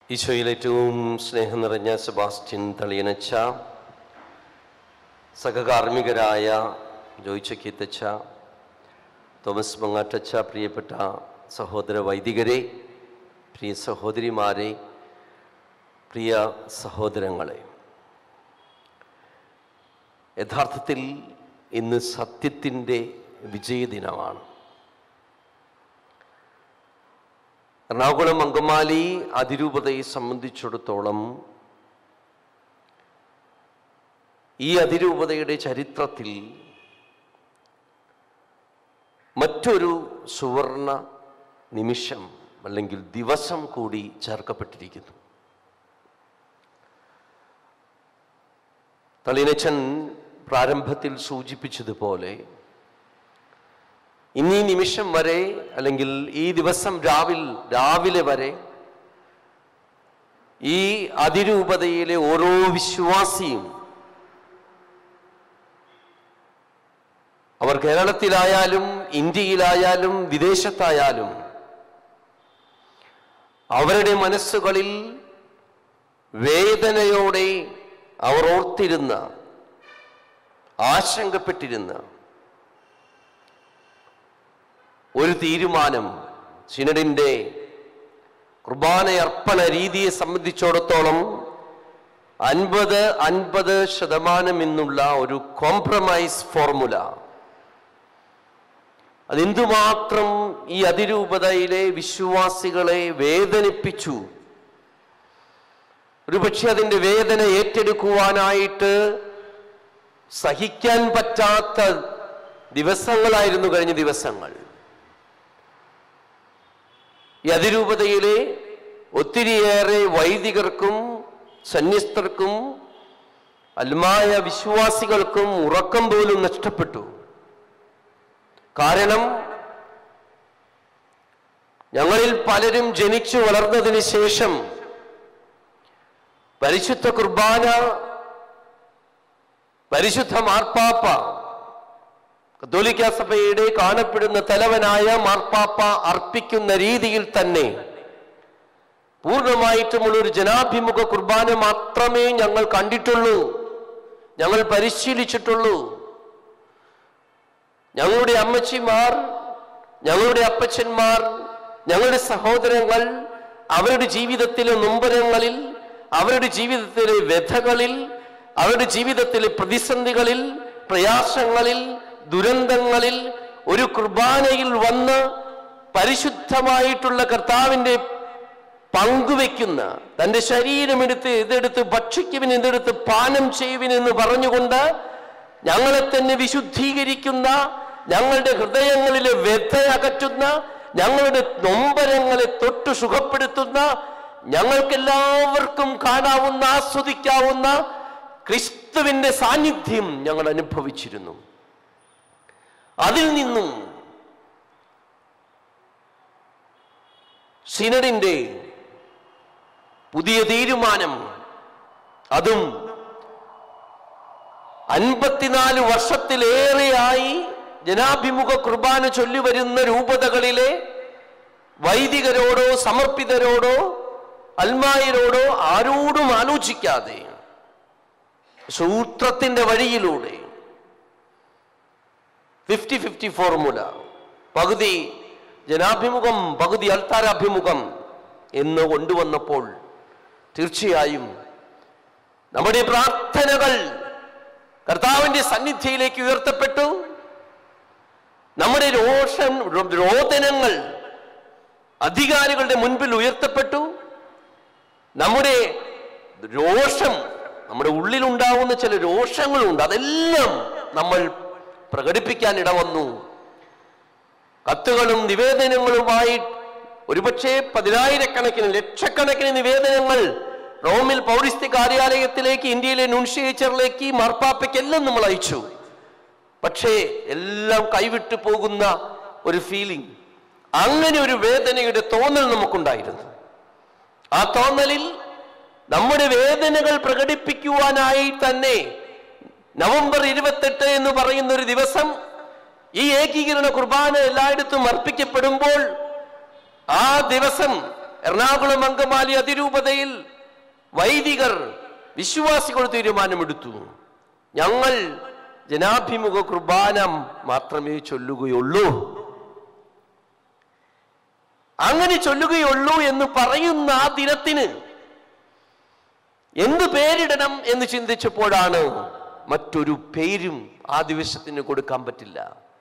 ഈശോയിൽ ഏറ്റവും സ്നേഹം നിറഞ്ഞ സെബാസ്റ്റ്യൻ തളിയനച്ച സഹകാർമ്മികരായ ജോയിച്ചക്കീത്തച്ച തോമസ് മങ്ങാട്ടച്ച പ്രിയപ്പെട്ട സഹോദര വൈദികരെ പ്രിയ സഹോദരിമാരെ പ്രിയ സഹോദരങ്ങളെ യഥാർത്ഥത്തിൽ ഇന്ന് സത്യത്തിൻ്റെ വിജയദിനമാണ് എറണാകുളം അങ്കമാലി അതിരൂപതയെ സംബന്ധിച്ചിടത്തോളം ഈ അതിരൂപതയുടെ ചരിത്രത്തിൽ മറ്റൊരു സുവർണ നിമിഷം അല്ലെങ്കിൽ ദിവസം കൂടി ചേർക്കപ്പെട്ടിരിക്കുന്നു തളിനച്ചൻ പ്രാരംഭത്തിൽ സൂചിപ്പിച്ചതുപോലെ ഇന്നീ നിമിഷം വരെ അല്ലെങ്കിൽ ഈ ദിവസം രാവിൽ രാവിലെ വരെ ഈ അതിരൂപതയിലെ ഓരോ വിശ്വാസിയും അവർ കേരളത്തിലായാലും ഇന്ത്യയിലായാലും വിദേശത്തായാലും അവരുടെ മനസ്സുകളിൽ വേദനയോടെ അവർ ഓർത്തിരുന്ന ആശങ്കപ്പെട്ടിരുന്ന ഒരു തീരുമാനം സിനഡിൻ്റെ കുർബാനയർപ്പണ രീതിയെ സംബന്ധിച്ചിടത്തോളം അൻപത് അൻപത് ശതമാനം എന്നുള്ള ഒരു കോംപ്രമൈസ് ഫോർമുല അതെന്തുമാത്രം ഈ അതിരൂപതയിലെ വിശ്വാസികളെ വേദനിപ്പിച്ചു ഒരുപക്ഷെ അതിൻ്റെ വേദന ഏറ്റെടുക്കുവാനായിട്ട് സഹിക്കാൻ പറ്റാത്ത ദിവസങ്ങളായിരുന്നു കഴിഞ്ഞ ദിവസങ്ങൾ ഈ അതിരൂപതയിലെ ഒത്തിരിയേറെ വൈദികർക്കും സന്യസ്തർക്കും അൽമായ വിശ്വാസികൾക്കും ഉറക്കം പോലും നഷ്ടപ്പെട്ടു കാരണം ഞങ്ങളിൽ പലരും ജനിച്ചു വളർന്നതിന് ശേഷം പരിശുദ്ധ കുർബാന പരിശുദ്ധ മാർപ്പാപ്പ കത്തോലിക്ക സഭയുടെ കാണപ്പെടുന്ന തലവനായ മാർപ്പാപ്പ അർപ്പിക്കുന്ന രീതിയിൽ തന്നെ പൂർണ്ണമായിട്ടുമുള്ള ഒരു ജനാഭിമുഖ കുർബാന മാത്രമേ ഞങ്ങൾ കണ്ടിട്ടുള്ളൂ ഞങ്ങൾ പരിശീലിച്ചിട്ടുള്ളൂ ഞങ്ങളുടെ അമ്മച്ചിമാർ ഞങ്ങളുടെ അപ്പച്ചന്മാർ ഞങ്ങളുടെ സഹോദരങ്ങൾ അവരുടെ ജീവിതത്തിലെ നൊമ്പരങ്ങളിൽ അവരുടെ ജീവിതത്തിലെ വ്യഥകളിൽ അവരുടെ ജീവിതത്തിലെ പ്രതിസന്ധികളിൽ പ്രയാസങ്ങളിൽ ദുരന്തങ്ങളിൽ ഒരു കുർബാനയിൽ വന്ന് പരിശുദ്ധമായിട്ടുള്ള കർത്താവിൻ്റെ പങ്കുവെക്കുന്ന തൻ്റെ ശരീരമെടുത്ത് ഇതെടുത്ത് ഭക്ഷിക്കുവിൻ ഇതെടുത്ത് പാനം ചെയ്യുവിൻ എന്ന് പറഞ്ഞുകൊണ്ട് ഞങ്ങളെ തന്നെ വിശുദ്ധീകരിക്കുന്ന ഞങ്ങളുടെ ഹൃദയങ്ങളിലെ വ്യഥ അകറ്റുന്ന ഞങ്ങളുടെ നൊമ്പരങ്ങളെ തൊട്ട് സുഖപ്പെടുത്തുന്ന ഞങ്ങൾക്കെല്ലാവർക്കും കാണാവുന്ന ആസ്വദിക്കാവുന്ന ക്രിസ്തുവിന്റെ സാന്നിധ്യം ഞങ്ങൾ അനുഭവിച്ചിരുന്നു അതിൽ നിന്നും സിനഡിന്റെ പുതിയ തീരുമാനം അതും അൻപത്തിനാല് വർഷത്തിലേറെയായി ജനാഭിമുഖ കുർബാന ചൊല്ലിവരുന്ന രൂപതകളിലെ വൈദികരോടോ സമർപ്പിതരോടോ അൽമായരോടോ ആരോടും ആലോചിക്കാതെ സൂത്രത്തിന്റെ വഴിയിലൂടെ ഫിഫ്റ്റി ഫിഫ്റ്റി ഫോർമുല പകുതി ജനാഭിമുഖം പകുതി അൽത്താരാഭിമുഖം എന്ന് കൊണ്ടുവന്നപ്പോൾ തീർച്ചയായും നമ്മുടെ പ്രാർത്ഥനകൾ കർത്താവിന്റെ സന്നിധിയിലേക്ക് ഉയർത്തപ്പെട്ടു നമ്മുടെ രോഷം രോദനങ്ങൾ അധികാരികളുടെ മുൻപിൽ ഉയർത്തപ്പെട്ടു നമ്മുടെ രോഷം നമ്മുടെ ഉള്ളിലുണ്ടാവുന്ന ചില രോഷങ്ങളുണ്ട് അതെല്ലാം നമ്മൾ പ്രകടിപ്പിക്കാൻ ഇടവന്നു കത്തുകളും നിവേദനങ്ങളുമായി ഒരുപക്ഷെ പതിനായിരക്കണക്കിന് ലക്ഷക്കണക്കിന് നിവേദനങ്ങൾ റോമിൽ പൗരിസ്ത്യ കാര്യാലയത്തിലേക്ക് ഇന്ത്യയിലെ നുൺഷിയേച്ചറിലേക്ക് മാർപ്പാപ്പയ്ക്ക് എല്ലാം നമ്മൾ അയച്ചു പക്ഷേ എല്ലാം കൈവിട്ടു പോകുന്ന ഒരു ഫീലിംഗ് അങ്ങനെ ഒരു വേദനയുടെ തോന്നൽ നമുക്കുണ്ടായിരുന്നു ആ തോന്നലിൽ നമ്മുടെ വേദനകൾ പ്രകടിപ്പിക്കുവാനായി തന്നെ നവംബർ ഇരുപത്തെട്ട് എന്ന് പറയുന്ന ഒരു ദിവസം ഈ ഏകീകരണ കുർബാന എല്ലായിടത്തും അർപ്പിക്കപ്പെടുമ്പോൾ ആ ദിവസം എറണാകുളം അങ്കമാലി അതിരൂപതയിൽ വൈദികർ വിശ്വാസികൾ തീരുമാനമെടുത്തു ഞങ്ങൾ ജനാഭിമുഖ കുർബാന മാത്രമേ ചൊല്ലുകയുള്ളൂ അങ്ങനെ ചൊല്ലുകയുള്ളൂ എന്ന് പറയുന്ന ആ ദിനത്തിന് എന്ത് പേരിടണം എന്ന് ചിന്തിച്ചപ്പോഴാണ് മറ്റൊരു പേരും ആ ദിവസത്തിന് കൊടുക്കാൻ പറ്റില്ല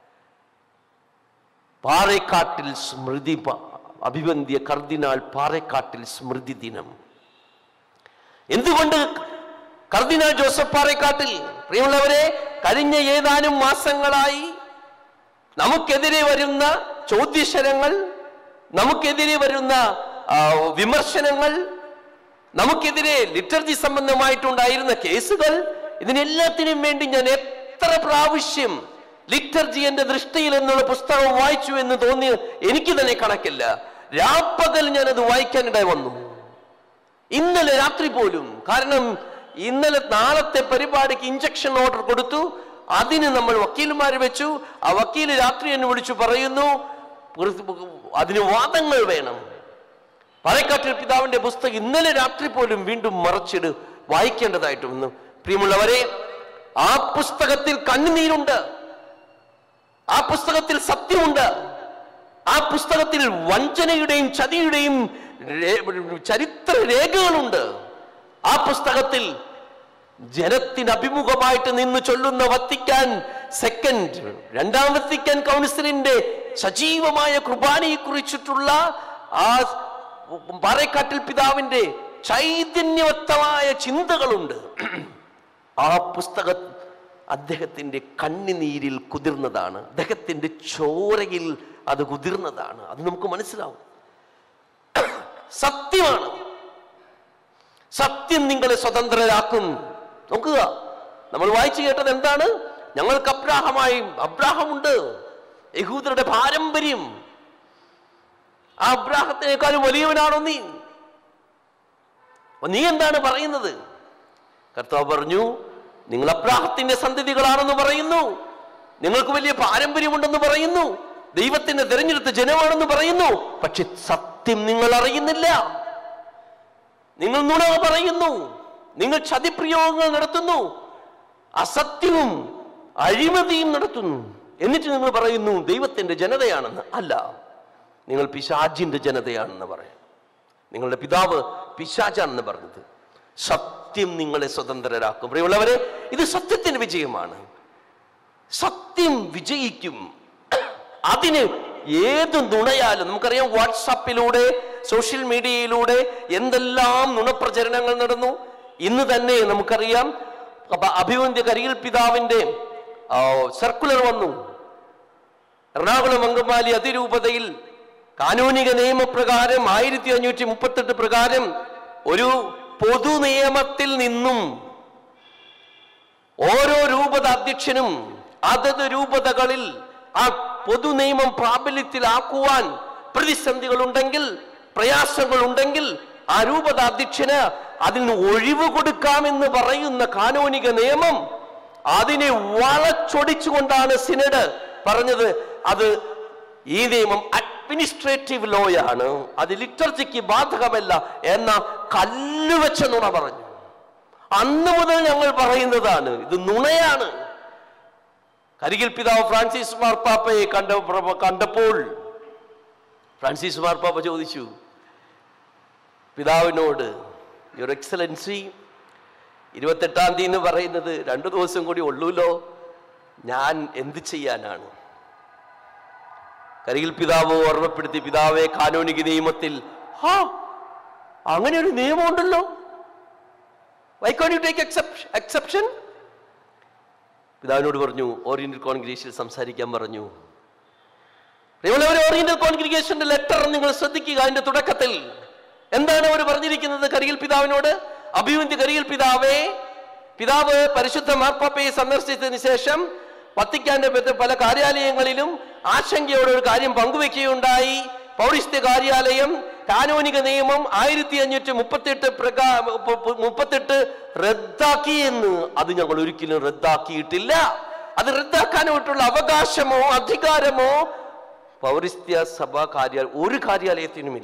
പാറേക്കാട്ടിൽ സ്മൃതി പ- അഭിവന്ധ്യ കർദിനാൾ പാറേക്കാട്ടിൽ സ്മൃതി ദിനം എന്തുകൊണ്ട് കർദിനാൾ ജോസഫ് പാറേക്കാട്ടിൽ പ്രിയമുള്ളവരെ കഴിഞ്ഞ ഏതാനും മാസങ്ങളായി നമുക്കെതിരെ വരുന്ന ചോദ്യശരങ്ങൾ നമുക്കെതിരെ വരുന്ന ആ, വിമർശനങ്ങൾ നമുക്കെതിരെ ലിറ്റർജി സംബന്ധമായിട്ടുണ്ടായിരുന്ന കേസുകൾ ഇതിനെല്ലാത്തിനും വേണ്ടി ഞാൻ എത്ര പ്രാവശ്യം ലിറ്റർജി എന്റെ ദൃഷ്ടിയിൽ എന്നുള്ള പുസ്തകം വായിച്ചു എന്ന് തോന്നി എനിക്ക് തന്നെ കണക്കില്ല രാപ്പകൽ ഞാനത് വായിക്കാനിടയിൽ വന്നു ഇന്നലെ രാത്രി പോലും കാരണം ഇന്നലെ നാളത്തെ പരിപാടിക്ക് ഇഞ്ചക്ഷൻ ഓർഡർ കൊടുത്തു അതിന് നമ്മൾ വക്കീലുമാർ വെച്ചു ആ വക്കീല് രാത്രി എന്നെ വിളിച്ചു പറയുന്നു അതിന് വാദങ്ങൾ വേണം പാലക്കാട്ടിൽ പിതാവിന്റെ പുസ്തകം ഇന്നലെ രാത്രി പോലും വീണ്ടും മറച്ചിട് വായിക്കേണ്ടതായിട്ട് വന്നു പ്രിയമുള്ളവരെ ആ പുസ്തകത്തിൽ കണ്ണുനീരുണ്ട് ആ പുസ്തകത്തിൽ സത്യമുണ്ട് ആ പുസ്തകത്തിൽ വഞ്ചനയുടെയും ചതിയുടെയും രേ- ചരിത്ര രേഖകളുണ്ട് ആ പുസ്തകത്തിൽ ജനത്തിന് അഭിമുഖമായിട്ട് നിന്ന് ചൊല്ലുന്ന വത്തിക്കാൻ സെക്കൻഡ് രണ്ടാം വത്തിക്കാൻ കൗൺസിലിന്റെ സജീവമായ കുർബാനയെ കുറിച്ചിട്ടുള്ള ആ പാറേക്കാട്ടിൽ പിതാവിന്റെ ചൈതന്യവത്തമായ ചിന്തകളുണ്ട് ആ പുസ്തകം അദ്ദേഹത്തിന്റെ കണ്ണുനീരിൽ കുതിർന്നതാണ് അദ്ദേഹത്തിന്റെ ചോരയിൽ അത് കുതിർന്നതാണ് അത് നമുക്ക് മനസ്സിലാവും സത്യമാണ് സത്യം നിങ്ങളെ സ്വതന്ത്രരാക്കും നോക്കുക നമ്മൾ വായിച്ചു കേട്ടത് എന്താണ് ഞങ്ങൾക്ക് അബ്രാഹമായി അബ്രാഹമുണ്ട് യഹൂദരുടെ പാരമ്പര്യം ആ അബ്രാഹത്തിനേക്കാളും വലിയവനാണോ നീ അപ്പൊ നീ എന്താണ് പറയുന്നത് കർത്താവ് പറഞ്ഞു നിങ്ങൾ അബ്രാഹത്തിന്റെ സന്തതികളാണെന്ന് പറയുന്നു നിങ്ങൾക്ക് വലിയ പാരമ്പര്യമുണ്ടെന്ന് പറയുന്നു ദൈവത്തിന്റെ തിരഞ്ഞെടുത്ത ജനമാണെന്ന് പറയുന്നു പക്ഷെ സത്യം നിങ്ങൾ അറിയുന്നില്ല നിങ്ങൾ നുണ പറയുന്നു നിങ്ങൾ ചതിപ്രയോഗങ്ങൾ നടത്തുന്നു അസത്യവും അഴിമതിയും നടത്തുന്നു എന്നിട്ട് നിങ്ങൾ പറയുന്നു ദൈവത്തിന്റെ ജനതയാണെന്ന് അല്ല നിങ്ങൾ പിശാജിന്റെ ജനതയാണെന്ന് പറയാം നിങ്ങളുടെ പിതാവ് പിശാചാണെന്ന് പറഞ്ഞത് സത്യം നിങ്ങളെ സ്വതന്ത്രരാക്കും പ്രിയമുള്ളവരെ ഇത് സത്യത്തിന്റെ വിജയമാണ് സത്യം വിജയിക്കും അതിന് ഏത് നുണയാലും നമുക്കറിയാം വാട്സാപ്പിലൂടെ സോഷ്യൽ മീഡിയയിലൂടെ എന്തെല്ലാം നുണപ്രചരണങ്ങൾ നടന്നു ഇന്ന് തന്നെ നമുക്കറിയാം അപ്പൊ അഭിവന്ധ്യ കരിയിൽ പിതാവിന്റെ ആ, സർക്കുലർ വന്നു എറണാകുളം അങ്കമാലി അതിരൂപതയിൽ കാനൂനിക നിയമപ്രകാരം ആയിരത്തി അഞ്ഞൂറ്റി മുപ്പത്തെട്ട് പ്രകാരം ഒരു പൊതു നിയമത്തിൽ നിന്നും ഓരോ രൂപത അധ്യക്ഷനും അതത് രൂപതകളിൽ ആ പൊതു നിയമം പ്രാബല്യത്തിലാക്കുവാൻ പ്രതിസന്ധികൾ ഉണ്ടെങ്കിൽ പ്രയാസങ്ങൾ ഉണ്ടെങ്കിൽ ആ രൂപത അധ്യക്ഷന് അതിന് ഒഴിവ് കൊടുക്കാമെന്ന് പറയുന്ന കാനോനിക നിയമം അതിനെ വളച്ചൊടിച്ചുകൊണ്ടാണ് സിനഡ് പറഞ്ഞത് അത് ഈ നിയമം അഡ്മിനിസ്ട്രേറ്റീവ് ലോയാണ് അത് ലിറ്റർജിക്ക് ബാധകമല്ല എന്ന കല്ലുവെച്ച നുണ പറഞ്ഞു അന്ന് മുതൽ ഞങ്ങൾ പറയുന്നതാണ് ഇത് നുണയാണ് കരികിൽ പിതാവ് ഫ്രാൻസിസ് മാർപ്പാപ്പയെ കണ്ട കണ്ടപ്പോൾ ഫ്രാൻസിസ് മാർപ്പാപ്പ ചോദിച്ചു പിതാവിനോട് യുവർ എക്സലൻസി ഇരുപത്തെട്ടാം തീയതി എന്ന് പറയുന്നത് രണ്ടു ദിവസം കൂടി ഉള്ളൂല്ലോ ഞാൻ എന്ത് ചെയ്യാനാണ് കരികിൽ പിതാവ് ഓർമ്മപ്പെടുത്തി പിതാവെ കാനോനിക നിയമത്തിൽ ഹാ അങ്ങനെ ഒരു നിയമമുണ്ടല്ലോ why can you take exception പിതാവിനോട് പറഞ്ഞു ഓറിയന്റൽ കോൺഗ്രേഷനിൽ സംസാരിക്കാൻ പറഞ്ഞു പ്രിയമുള്ളവർ ഓറിയന്റൽ കോൺഗ്രിഗേഷന്റെ ലെറ്റർ നിങ്ങൾ ശ്രദ്ധിക്കുക അതിന്റെ തുടക്കത്തിൽ എന്താണ് അവർ പറഞ്ഞിരിക്കുന്നത് കരിയിൽ പിതാവിനോട് അഭിവന്തി കരിയിൽ പിതാവേ പിതാവ് പരിശുദ്ധ മാർപ്പാപ്പയെ സന്ദർശിച്ചതിന് ശേഷം വത്തിക്കാന്റെ പല- പല കാര്യാലയങ്ങളിലും ആശങ്കയോടെ ഒരു കാര്യം പങ്കുവെക്കുകയുണ്ടായി പൗരിസ്ത്യ കാര്യാലയം കാനോനിക നിയമം ആയിരത്തി അഞ്ഞൂറ്റി മുപ്പത്തെട്ട് പ്രകാ പു- പു- മുപ്പത്തെട്ട് റദ്ദാക്കി എന്ന് അത് ഞങ്ങൾ ഒരിക്കലും റദ്ദാക്കിയിട്ടില്ല അത് റദ്ദാക്കാനായിട്ടുള്ള അവകാശമോ അധികാരമോ പൗരസ്ത്യ സഭാ കാര്യ ഒരു കാര്യാലയത്തിനുമില്ല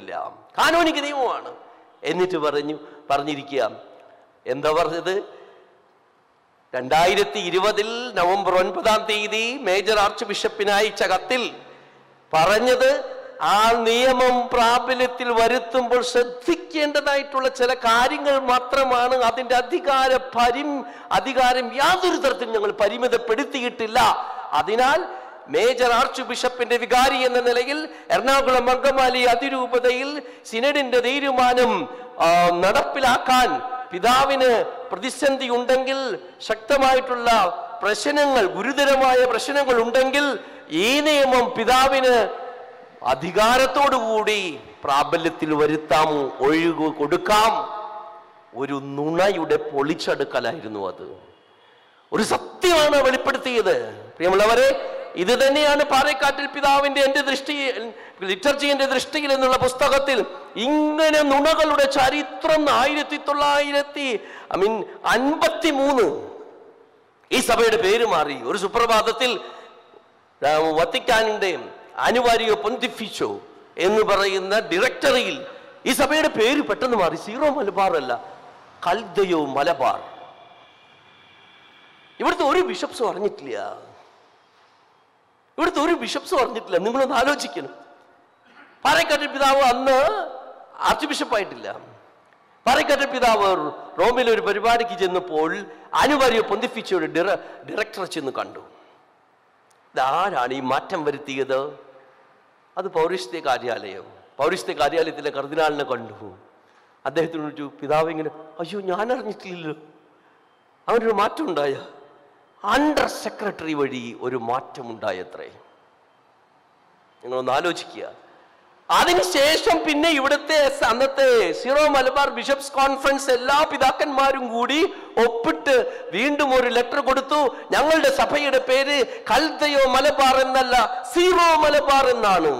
കാനോനിക നിയമമാണ് എന്നിട്ട് പറഞ്ഞു പറഞ്ഞിരിക്കുക എന്താ പറഞ്ഞത് രണ്ടായിരത്തി ഇരുപതിൽ നവംബർ ഒൻപതാം തീയതി മേജർ ആർച്ച് ബിഷപ്പിന് അയച്ച കത്തിൽ പറഞ്ഞത് ആ നിയമം പ്രാബല്യത്തിൽ വരുത്തുമ്പോൾ ശ്രദ്ധിക്കേണ്ടതായിട്ടുള്ള ചില കാര്യങ്ങൾ മാത്രമാണ് അതിന്റെ അധികാര പരി അധികാരം യാതൊരു തരത്തിലും ഞങ്ങൾ പരിമിതപ്പെടുത്തിയിട്ടില്ല അതിനാൽ മേജർ ആർച്ച് ബിഷപ്പിന്റെ വികാരി എന്ന നിലയിൽ എറണാകുളം അങ്കമാലി അതിരൂപതയിൽ സിനഡിന്റെ തീരുമാനം ആ, നടപ്പിലാക്കാൻ പിതാവിന് പ്രതിസന്ധി ഉണ്ടെങ്കിൽ ശക്തമായിട്ടുള്ള പ്രശ്നങ്ങൾ ഗുരുതരമായ പ്രശ്നങ്ങൾ ഉണ്ടെങ്കിൽ ഈ നിയമം പിതാവിന് അധികാരത്തോടുകൂടി പ്രാബല്യത്തിൽ വരുത്താം ഒഴിവ് കൊടുക്കാം ഒരു നുണയുടെ പൊളിച്ചെടുക്കലായിരുന്നു അത് ഒരു സത്യമാണ് വെളിപ്പെടുത്തിയത് പ്രിയമുള്ളവരെ ഇത് തന്നെയാണ് പാറേക്കാട്ടിൽ പിതാവിന്റെ എന്റെ ദൃഷ്ടി ലിറ്റർജിന്റെ ദൃഷ്ടിയിൽ എന്നുള്ള പുസ്തകത്തിൽ ഇങ്ങനെ നുണകളുടെ ചരിത്രം ആയിരത്തി തൊള്ളായിരത്തി ഐ മീൻ അൻപത്തി മൂന്ന് ഈ സഭയുടെ പേര് മാറി ഒരു സുപ്രഭാതത്തിൽ ആ, വത്തിക്കാനിന്റെ അനുവാരിയോ പൊന്തിഫിച്ചോ എന്ന് പറയുന്ന ഡയറക്ടറിയിൽ ഈ സഭയുടെ പേര് പെട്ടെന്ന് മാറി സീറോ മലബാർ അല്ല കൽദയോ മലബാർ ഇവിടുത്തെ ഒരു ബിഷപ്സും അറിഞ്ഞിട്ടില്ല ഇവിടുത്തെ ഒരു ബിഷപ്സും അറിഞ്ഞിട്ടില്ല നിങ്ങളൊന്ന് ആലോചിക്കണം പാറേക്കാട്ടിൽ പിതാവ് അന്ന് ആർച്ച് ബിഷപ്പായിട്ടില്ല പാറേക്കാട്ടിൽ പിതാവ് റോമിൽ ഒരു പരിപാടിക്ക് ചെന്നപ്പോൾ അനുവാരിയോ പൊന്തിഫിച്ചോയുടെ ഡയറക്ടറെ ചെന്ന് കണ്ടു ഇതാരാണ് ഈ മാറ്റം വരുത്തിയത് അത് പൗരസ്ത്യ കാര്യാലയം പൗരസ്ത്യ കാര്യാലയത്തിലെ കർദിനാളിനെ കണ്ടു അദ്ദേഹത്തിന് ചോദിച്ചു പിതാവ് ഇങ്ങനെ അയ്യോ ഞാൻ അറിഞ്ഞിട്ടില്ലല്ലോ അവനൊരു മാറ്റം ഉണ്ടായ അണ്ടർ സെക്രട്ടറി വഴി ഒരു മാറ്റം ഉണ്ടായത്രേ നിങ്ങളൊന്ന് ആലോചിക്കുക അതിനുശേഷം പിന്നെ ഇവിടുത്തെ സ- അന്നത്തെ സീറോ മലബാർ ബിഷപ്സ് കോൺഫറൻസ് എല്ലാ പിതാക്കന്മാരും കൂടി ഒപ്പിട്ട് വീണ്ടും ഒരു ലെറ്റർ കൊടുത്തു ഞങ്ങളുടെ സഭയുടെ പേര് കൽതയോ മലബാർ എന്നല്ല സീറോ മലബാർ എന്നാണ്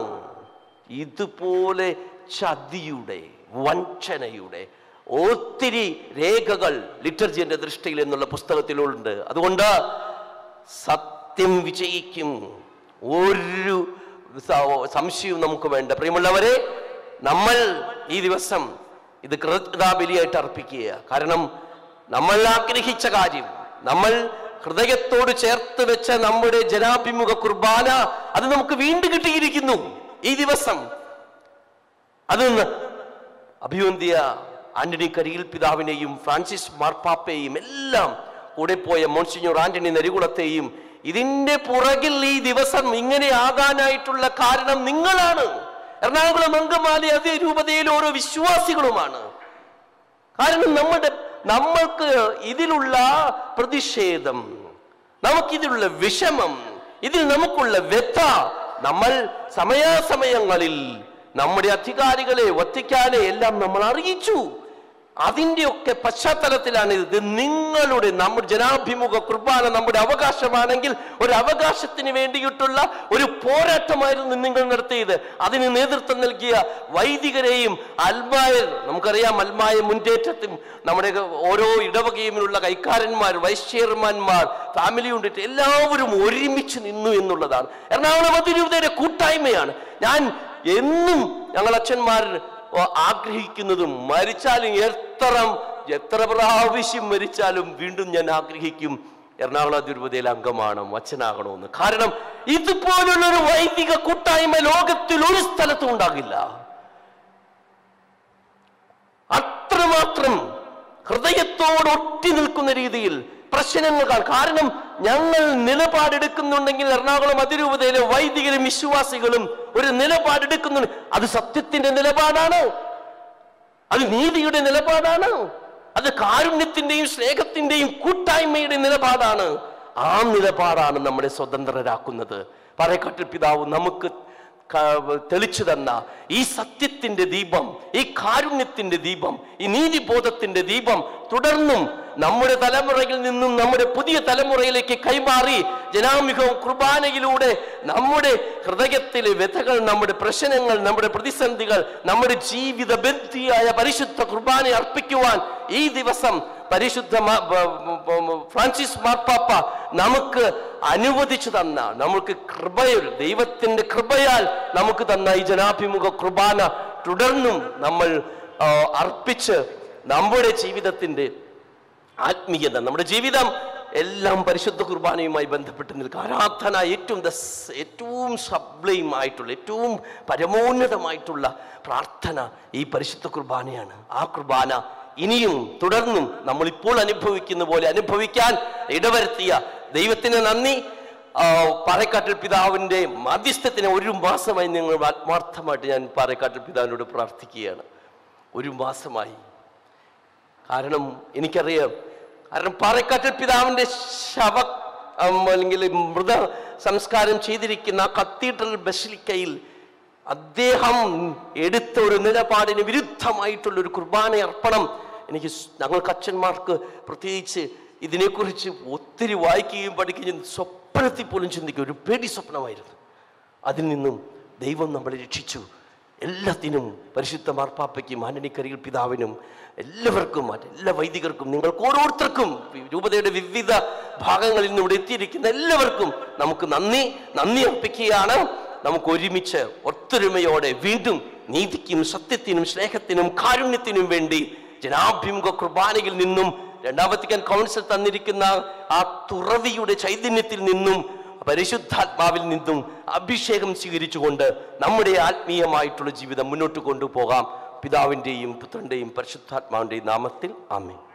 ഇതുപോലെ ചതിയുടെ വഞ്ചനയുടെ ഒത്തിരി രേഖകൾ ലിറ്റർജിന്റെ ദൃഷ്ടിയിൽ എന്നുള്ള പുസ്തകത്തിലുണ്ട് അതുകൊണ്ട് സത്യം വിജയിക്കും ഒരു സ- സംശയവും നമുക്ക് വേണ്ട പ്രിയമുള്ളവരെ നമ്മൾ ഈ ദിവസം ഇത് കൃതജ്ഞതാബലിയായിട്ട് അർപ്പിക്കുക കാരണം നമ്മൾ ആഗ്രഹിച്ച കാര്യം നമ്മൾ ഹൃദയത്തോട് ചേർത്ത് വെച്ച നമ്മുടെ ജനാഭിമുഖ കുർബാന അത് നമുക്ക് വീണ്ടും കിട്ടിയിരിക്കുന്നു ഈ ദിവസം അത് അഭിവന്തിയ ആന്റണി കരിയിൽ പിതാവിനെയും ഫ്രാൻസിസ് മാർപ്പാപ്പയെയും എല്ലാം കൂടെ പോയ മോൺസിഞ്ഞോർ ആന്റണി നരികുളത്തെയും ഇതിന്റെ പുറകിൽ ഈ ദിവസം ഇങ്ങനെ ആകാനായിട്ടുള്ള കാരണം നിങ്ങളാണ് എറണാകുളം അങ്കമാലി അതേ രൂപതയിൽ ഓരോ വിശ്വാസികളുമാണ് കാരണം നമ്മുടെ നമ്മൾക്ക് ഇതിലുള്ള പ്രതിഷേധം നമുക്കിതിലുള്ള വിഷമം ഇതിൽ നമുക്കുള്ള വ്യഥ നമ്മൾ സമയാസമയങ്ങളിൽ നമ്മുടെ അധികാരികളെ വത്തിക്കാനെ എല്ലാം നമ്മൾ അറിയിച്ചു അതിൻ്റെയൊക്കെ പശ്ചാത്തലത്തിലാണ് ഇത് നിങ്ങളുടെ നമ്മുടെ ജനാഭിമുഖ കുർബാന നമ്മുടെ അവകാശമാണെങ്കിൽ ഒരു അവകാശത്തിന് വേണ്ടിയിട്ടുള്ള ഒരു പോരാട്ടമായിരുന്നു നിങ്ങൾ നടത്തിയത് അതിന് നേതൃത്വം നൽകിയ വൈദികരെയും അൽമായർ നമുക്കറിയാം അൽമായ മുൻകേറ്റത്തും നമ്മുടെ ഓരോ ഇടവകയുമിലുള്ള കൈക്കാരന്മാർ വൈസ് ചെയർമാൻമാർ ഫാമിലി യൂണിറ്റ് എല്ലാവരും ഒരുമിച്ച് നിന്നു എന്നുള്ളതാണ് എറണാകുളം അതിരൂപതയുടെ കൂട്ടായ്മയാണ് ഞാൻ എന്നും ഞങ്ങൾ അച്ഛന്മാർ ഓ, ആഗ്രഹിക്കുന്നതും മരിച്ചാലും എത്ര എത്ര പ്രാവശ്യം മരിച്ചാലും വീണ്ടും ഞാൻ ആഗ്രഹിക്കും എറണാകുളം അതിരൂപതയിലെ അംഗമാണ് അച്ഛനാകണമെന്ന് കാരണം ഇതുപോലുള്ള ഒരു വൈദിക കൂട്ടായ്മ ലോകത്തിൽ ഒരു സ്ഥലത്തും ഉണ്ടാകില്ല അത്രമാത്രം ഹൃദയത്തോട് ഒട്ടി നിൽക്കുന്ന രീതിയിൽ പ്രശ്നങ്ങൾ കാണും കാരണം ഞങ്ങൾ നിലപാടെടുക്കുന്നുണ്ടെങ്കിൽ എറണാകുളം അതിരൂപതയിലെ വൈദികരും വിശ്വാസികളും ഒരു നിലപാടെടുക്കുന്നുണ്ട് അത് സത്യത്തിന്റെ നിലപാടാണ് അത് നീതിയുടെ നിലപാടാണ് അത് കാരുണ്യത്തിന്റെയും സ്നേഹത്തിന്റെയും കൂട്ടായ്മയുടെ നിലപാടാണ് ആ നിലപാടാണ് നമ്മളെ സ്വതന്ത്രരാക്കുന്നത് പറയക്കട്ടിൽ പിതാവ് നമുക്ക് ക- തെളിച്ചു തന്ന ഈ സത്യത്തിന്റെ ദീപം ഈ കാരുണ്യത്തിന്റെ ദീപം ഈ നീതിബോധത്തിന്റെ ദീപം തുടർന്നും നമ്മുടെ തലമുറയിൽ നിന്നും നമ്മുടെ പുതിയ തലമുറയിലേക്ക് കൈമാറി ജനാമികവും കുർബാനയിലൂടെ നമ്മുടെ ഹൃദയത്തിലെ വ്യഥകൾ നമ്മുടെ പ്രശ്നങ്ങൾ നമ്മുടെ പ്രതിസന്ധികൾ നമ്മുടെ ജീവിത ബന്ധിയായ പരിശുദ്ധ കുർബാന അർപ്പിക്കുവാൻ ഈ ദിവസം പരിശുദ്ധ മാ- ബ- ബ- ബ- ഫ്രാൻസിസ് മാർപ്പാപ്പ നമുക്ക് അനുവദിച്ചു തന്ന നമുക്ക് കൃപയിൽ ദൈവത്തിന്റെ കൃപയാൽ നമുക്ക് തന്ന ഈ ജനാഭിമുഖ കുർബാന തുടർന്നും നമ്മൾ ആ, അർപ്പിച്ച് നമ്മുടെ ജീവിതത്തിൻ്റെ ആത്മീയത നമ്മുടെ ജീവിതം എല്ലാം പരിശുദ്ധ കുർബാനയുമായി ബന്ധപ്പെട്ട് നിൽക്കുക ആരാധന ഏറ്റവും ദസ് ഏറ്റവും സബ്ലൈം ആയിട്ടുള്ള ഏറ്റവും പരമോന്നതമായിട്ടുള്ള പ്രാർത്ഥന ഈ പരിശുദ്ധ കുർബാനയാണ് ആ കുർബാന ഇനിയും തുടർന്നും നമ്മളിപ്പോൾ അനുഭവിക്കുന്ന പോലെ അനുഭവിക്കാൻ ഇടവരുത്തിയ ദൈവത്തിന് നന്ദി ആ, പാറേക്കാട്ടിൽ പിതാവിൻ്റെ മധ്യസ്ഥത്തിന് ഒരു മാസമായി നിങ്ങൾ ആത്മാർത്ഥമായിട്ട് ഞാൻ പാറേക്കാട്ടിൽ പിതാവിനോട് പ്രാർത്ഥിക്കുകയാണ് ഒരു മാസമായി കാരണം എനിക്കറിയാം കാരണം പാറക്കാട്ടിൽ പിതാവിന്റെ ശവ ഉം, അല്ലെങ്കിൽ മൃത സംസ്കാരം ചെയ്തിരിക്കുന്ന ആ കത്തീഡ്രൽ ബസിലിക്കയിൽ അദ്ദേഹം എടുത്ത ഒരു നിലപാടിന് വിരുദ്ധമായിട്ടുള്ള ഒരു കുർബാന അർപ്പണം എനിക്ക് സ് ഞങ്ങൾക്ക് അച്ഛന്മാർക്ക് പ്രത്യേകിച്ച് ഇതിനെക്കുറിച്ച് ഒത്തിരി വായിക്കുകയും പഠിക്കുകയും സ്വപ്നത്തിൽ പോലും ചിന്തിക്കുക ഒരു പേടി സ്വപ്നമായിരുന്നു അതിൽ നിന്നും ദൈവം നമ്മളെ രക്ഷിച്ചു എല്ലാത്തിനും പരിശുദ്ധ മാർപ്പാപ്പയ്ക്കും ആന്റണിക്കരികൾ പിതാവിനും എല്ലാവർക്കും മറ്റ് എല്ലാ വൈദികർക്കും നിങ്ങൾക്ക് ഓരോരുത്തർക്കും രൂപതയുടെ വിവിധ ഭാഗങ്ങളിൽ നിന്ന് ഇവിടെ എത്തിയിരിക്കുന്ന എല്ലാവർക്കും നമുക്ക് നന്ദി നന്ദി അർപ്പിക്കുകയാണ് നമുക്ക് ഒരുമിച്ച് ഒത്തൊരുമയോടെ വീണ്ടും നീതിക്കും സത്യത്തിനും സ്നേഹത്തിനും കാരുണ്യത്തിനും വേണ്ടി ജനാഭിമുഖ കുർബാനയിൽ നിന്നും രണ്ടാമത്തിക്കാൻ കൗൺസിൽ തന്നിരിക്കുന്ന ആ തുറവിയുടെ ചൈതന്യത്തിൽ നിന്നും പരിശുദ്ധാത്മാവിൽ നിന്നും അഭിഷേകം സ്വീകരിച്ചുകൊണ്ട് നമ്മുടെ ആത്മീയമായിട്ടുള്ള ജീവിതം മുന്നോട്ട് കൊണ്ടുപോകാം പിതാവിൻ്റെയും പുത്രൻ്റെയും പരിശുദ്ധാത്മാവിൻ്റെയും നാമത്തിൽ ആമേ